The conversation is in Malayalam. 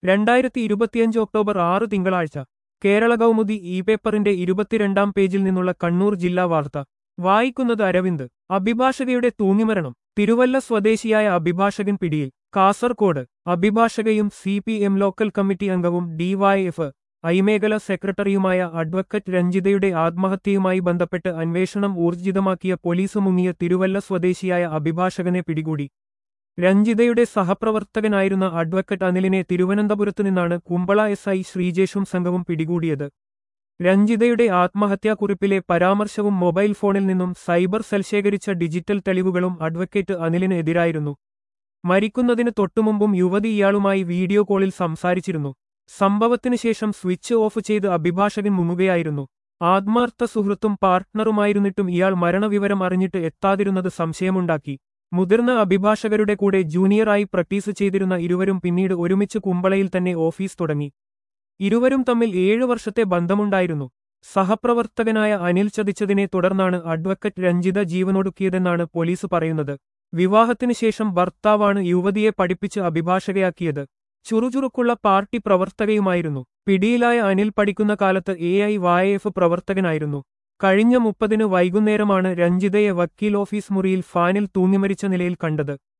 രണ്ടായിരത്തി ഇരുപത്തിയഞ്ച് ഒക്ടോബർ ആറ് തിങ്കളാഴ്ച കേരള കൗമുദി ഇ പേപ്പറിന്റെ ഇരുപത്തിരണ്ടാം പേജിൽ നിന്നുള്ള കണ്ണൂർ ജില്ലാ വാർത്ത വായിക്കുന്നത് അരവിന്ദ് അഭിഭാഷകയുടെ തൂങ്ങിമരണം തിരുവല്ല സ്വദേശിയായ അഭിഭാഷകൻ പിടിയിൽ കാസർകോട് അഭിഭാഷകയും C P M local committee അംഗവും ഡിവൈഎഫ് ഐമേഖല സെക്രട്ടറിയുമായ അഡ്വക്കറ്റ് രഞ്ജിതയുടെ ആത്മഹത്യയുമായി ബന്ധപ്പെട്ട് അന്വേഷണം ഊർജിതമാക്കിയ പോലീസ് മുങ്ങിയ തിരുവല്ല സ്വദേശിയായ അഭിഭാഷകനെ പിടികൂടി രഞ്ജിതയുടെ സഹപ്രവർത്തകനായിരുന്ന അഡ്വക്കറ്റ് അനിലിനെ തിരുവനന്തപുരത്തു നിന്നാണ് കുമ്പള എസ് ഐ ശ്രീജേഷും സംഘവും പിടികൂടിയത് രഞ്ജിതയുടെ ആത്മഹത്യാക്കുറിപ്പിലെ പരാമർശവും മൊബൈൽ ഫോണിൽ നിന്നും സൈബർ സെൽ ശേഖരിച്ച ഡിജിറ്റൽ തെളിവുകളും അഡ്വക്കേറ്റ് അനിലിന് എതിരായിരുന്നു മരിക്കുന്നതിന് തൊട്ടുമുമ്പും യുവതി ഇയാളുമായി വീഡിയോ കോളിൽ സംസാരിച്ചിരുന്നു സംഭവത്തിനു ശേഷം സ്വിച്ച് ഓഫ് ചെയ്ത് അഭിഭാഷകൻ മുങ്ങുകയായിരുന്നു ആത്മാർത്ഥ സുഹൃത്തും പാർട്ട്ണറുമായിരുന്നിട്ടും ഇയാൾ മരണവിവരം അറിഞ്ഞിട്ട് എത്താതിരുന്നത് സംശയമുണ്ടാക്കി മുതിർന്ന അഭിഭാഷകരുടെ കൂടെ ജൂനിയറായി പ്രാക്ടീസ് ചെയ്തിരുന്ന ഇരുവരും പിന്നീട് ഒരുമിച്ച് കുമ്പളയിൽ തന്നെ ഓഫീസ് തുടങ്ങി ഇരുവരും തമ്മിൽ ഏഴു വർഷത്തെ ബന്ധമുണ്ടായിരുന്നു സഹപ്രവർത്തകനായ അനിൽ ചതിച്ചതിനെ തുടർന്നാണ് അഡ്വക്കറ്റ് രഞ്ജിത ജീവനൊടുക്കിയതെന്നാണ് പോലീസ് പറയുന്നത് വിവാഹത്തിനു ശേഷം ഭർത്താവാണ് യുവതിയെ പഠിപ്പിച്ച് അഭിഭാഷകയാക്കിയത് ചുറുചുറുക്കുള്ള പാർട്ടി പ്രവർത്തകയുമായിരുന്നു പിടിയിലായ അനിൽ പഠിക്കുന്ന കാലത്ത് എ ഐ വായഎഫ് പ്രവർത്തകനായിരുന്നു കഴിഞ്ഞ മുപ്പതിന് വൈകുന്നേരമാണ് രഞ്ജിതയെ വക്കീൽ ഓഫീസ് മുറിയിൽ ഫാനിൽ തൂങ്ങിമരിച്ച നിലയിൽ കണ്ടത്